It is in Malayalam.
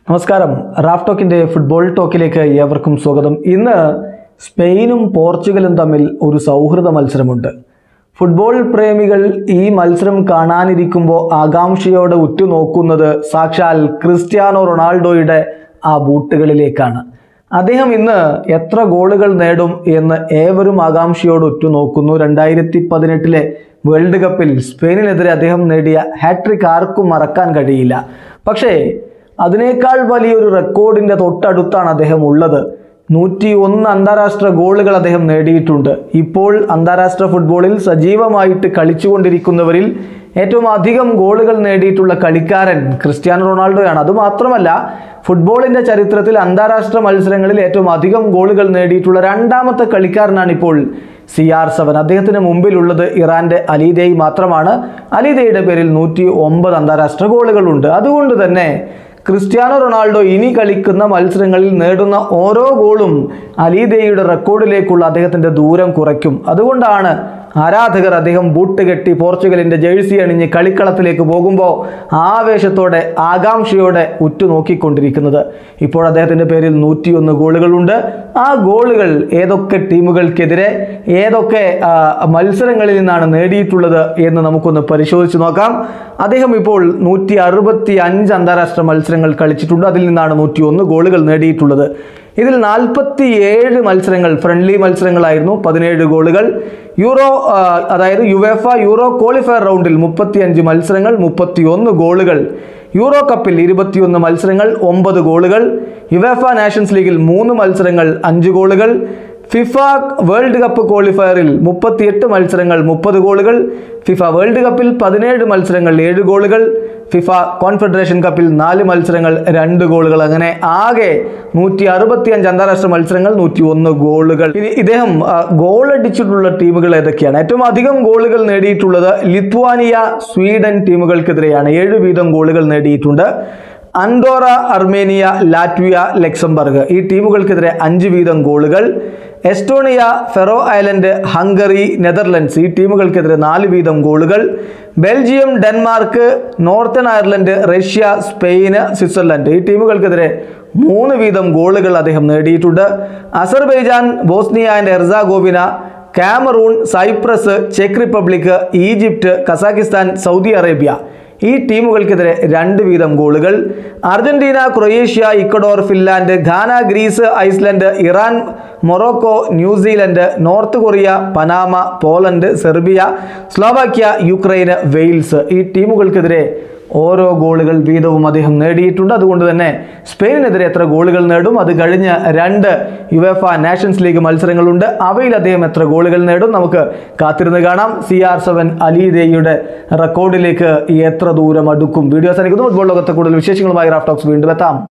നമസ്കാരം റാഫ് ടോക്കിന്റെ ഫുട്ബോൾ ടോക്കിലേക്ക് ഏവർക്കും സ്വാഗതം ഇന്ന് സ്പെയിനും പോർച്ചുഗലും തമ്മിൽ ഒരു സൗഹൃദ മത്സരമുണ്ട് ഫുട്ബോൾ പ്രേമികൾ ഈ മത്സരം കാണാനിരിക്കുമ്പോൾ ആകാംക്ഷയോടെ ഉറ്റുനോക്കുന്നത് സാക്ഷാൽ ക്രിസ്ത്യാനോ റൊണാൾഡോയുടെ ആ ബൂട്ടുകളിലേക്കാണ് അദ്ദേഹം ഇന്ന് എത്ര ഗോളുകൾ നേടും എന്ന് ഏവരും ആകാംക്ഷയോട് ഉറ്റുനോക്കുന്നു രണ്ടായിരത്തി പതിനെട്ടിലെ വേൾഡ് കപ്പിൽ സ്പെയിനിനെതിരെ അദ്ദേഹം നേടിയ ഹാട്രിക് ആർക്കും മറക്കാൻ കഴിയില്ല പക്ഷേ അതിനേക്കാൾ വലിയൊരു റെക്കോർഡിന്റെ തൊട്ടടുത്താണ് അദ്ദേഹം ഉള്ളത് നൂറ്റി ഒന്ന് അന്താരാഷ്ട്ര ഗോളുകൾ അദ്ദേഹം നേടിയിട്ടുണ്ട് ഇപ്പോൾ അന്താരാഷ്ട്ര ഫുട്ബോളിൽ സജീവമായിട്ട് കളിച്ചുകൊണ്ടിരിക്കുന്നവരിൽ ഏറ്റവും അധികം ഗോളുകൾ നേടിയിട്ടുള്ള കളിക്കാരൻ ക്രിസ്ത്യാനോ റൊണാൾഡോയാണ് അതുമാത്രമല്ല ഫുട്ബോളിന്റെ ചരിത്രത്തിൽ അന്താരാഷ്ട്ര മത്സരങ്ങളിൽ ഏറ്റവും അധികം ഗോളുകൾ നേടിയിട്ടുള്ള രണ്ടാമത്തെ കളിക്കാരനാണ് ഇപ്പോൾ സി ആർ സെവൻ അദ്ദേഹത്തിന് മുമ്പിലുള്ളത് ഇറാന്റെ അലീദേയ് മാത്രമാണ് അലീദേയുടെ പേരിൽ നൂറ്റി ഒമ്പത് അന്താരാഷ്ട്ര ഗോളുകളുണ്ട് അതുകൊണ്ട് തന്നെ ക്രിസ്ത്യാനോ റൊണാൾഡോ ഇനി കളിക്കുന്ന മത്സരങ്ങളിൽ നേടുന്ന ഓരോ ഗോളും അലീദേയുടെ റെക്കോർഡിലേക്കുള്ള അദ്ദേഹത്തിന്റെ ദൂരം കുറയ്ക്കും അതുകൊണ്ടാണ് ആരാധകർ അദ്ദേഹം ബൂട്ട് കെട്ടി പോർച്ചുഗലിന്റെ ജേഴ്സി അണിഞ്ഞ് കളിക്കളത്തിലേക്ക് പോകുമ്പോൾ ആവേശത്തോടെ ആകാംക്ഷയോടെ ഉറ്റുനോക്കിക്കൊണ്ടിരിക്കുന്നത് ഇപ്പോൾ അദ്ദേഹത്തിന്റെ പേരിൽ നൂറ്റിയൊന്ന് ഗോളുകളുണ്ട് ആ ഗോളുകൾ ഏതൊക്കെ ടീമുകൾക്കെതിരെ ഏതൊക്കെ ആ, മത്സരങ്ങളിൽ നിന്നാണ് നേടിയിട്ടുള്ളത് എന്ന് നമുക്കൊന്ന് പരിശോധിച്ച് നോക്കാം അദ്ദേഹം ഇപ്പോൾ നൂറ്റി അറുപത്തി അഞ്ച് അന്താരാഷ്ട്ര മത്സരങ്ങൾ കളിച്ചിട്ടുണ്ട് അതിൽ നിന്നാണ് നൂറ്റി ഒന്ന് ഗോളുകൾ നേടിയിട്ടുള്ളത് ഇതിൽ നാൽപ്പത്തി ഏഴ് മത്സരങ്ങൾ ഫ്രണ്ട്ലി മത്സരങ്ങളായിരുന്നു പതിനേഴ് ഗോളുകൾ യൂറോ ആ, അതായത് യുവേഫ യൂറോ ക്വാളിഫയർ റൗണ്ടിൽ മുപ്പത്തിയഞ്ച് മത്സരങ്ങൾ മുപ്പത്തിയൊന്ന് ഗോളുകൾ യൂറോ കപ്പിൽ ഇരുപത്തിയൊന്ന് മത്സരങ്ങൾ ഒമ്പത് ഗോളുകൾ യുവേഫ നാഷൻസ് ലീഗിൽ മൂന്ന് മത്സരങ്ങൾ അഞ്ച് ഗോളുകൾ ഫിഫ വേൾഡ് കപ്പ് ക്വാളിഫയറിൽ മുപ്പത്തിയെട്ട് മത്സരങ്ങൾ മുപ്പത് ഗോളുകൾ ഫിഫ വേൾഡ് കപ്പിൽ പതിനേഴ് മത്സരങ്ങൾ ഏഴ് ഗോളുകൾ ഫിഫ കോൺഫെഡറേഷൻ കപ്പിൽ നാല് മത്സരങ്ങൾ രണ്ട് ഗോളുകൾ അങ്ങനെ ആകെ നൂറ്റി അറുപത്തിയഞ്ച് അന്താരാഷ്ട്ര മത്സരങ്ങൾ നൂറ്റി ഒന്ന് ഗോളുകൾ ഇനി ഇദ്ദേഹം ആ, ഗോൾ അടിച്ചിട്ടുള്ള ടീമുകൾ ഏതൊക്കെയാണ് ഏറ്റവും അധികം ഗോളുകൾ നേടിയിട്ടുള്ളത് ലിത്വാനിയ സ്വീഡൻ ടീമുകൾക്കെതിരെയാണ് ഏഴ് വീതം ഗോളുകൾ നേടിയിട്ടുണ്ട് അൻഡോറ അർമേനിയ ലാറ്റ്വിയ ലക്സംബർഗ് ഈ ടീമുകൾക്കെതിരെ അഞ്ച് വീതം ഗോളുകൾ Estonia Faroe island Hungary Netherlands ഈ ടീമുകൾക്കെതിരെ നാല് വീതം ഗോളുകൾ Belgium Denmark northern Ireland Russia Spain Switzerland ഈ ടീമുകൾക്കെതിരെ മൂന്ന് വീതം ഗോളുകൾ അദ്ദേഹം നേടിയിട്ടുണ്ട് Azerbaijan Bosnia and Herzegovina Cameroon Cyprus ചെക്ക് Republic Egypt Kazakhstan Saudi Arabia ഈ ടീമുകൾക്കെതിരെ രണ്ട് വീതം ഗോളുകൾ Argentina Croatia Ecuador Finland Ghana Greece Iceland Iran Morocco New Zealand North Korea Panama Poland Serbia Slovakia Ukraine Wales ഈ ടീമുകൾക്കെതിരെ ഓരോ ഗോളുകൾ വീതവും അദ്ദേഹം നേടിയിട്ടുണ്ട് അതുകൊണ്ട് തന്നെ സ്പെയിനിനെതിരെ എത്ര ഗോളുകൾ നേടും അത് കഴിഞ്ഞ് രണ്ട് യുവേഫ നാഷൻസ് ലീഗ് മത്സരങ്ങളുണ്ട് അവയിൽ അദ്ദേഹം എത്ര ഗോളുകൾ നേടും നമുക്ക് കാത്തിരുന്ന് കാണാം സി ആർ സെവൻ അലിദേയുടെ റെക്കോർഡിലേക്ക് എത്ര ദൂരം അടുക്കും വീഡിയോ അവസാനിക്കുന്നു ഫുട്ബോൾ ലോകത്തെ കൂടുതൽ വിശേഷങ്ങളുമായി റാഫ്റ്റോക്സ് വീണ്ടും എത്താം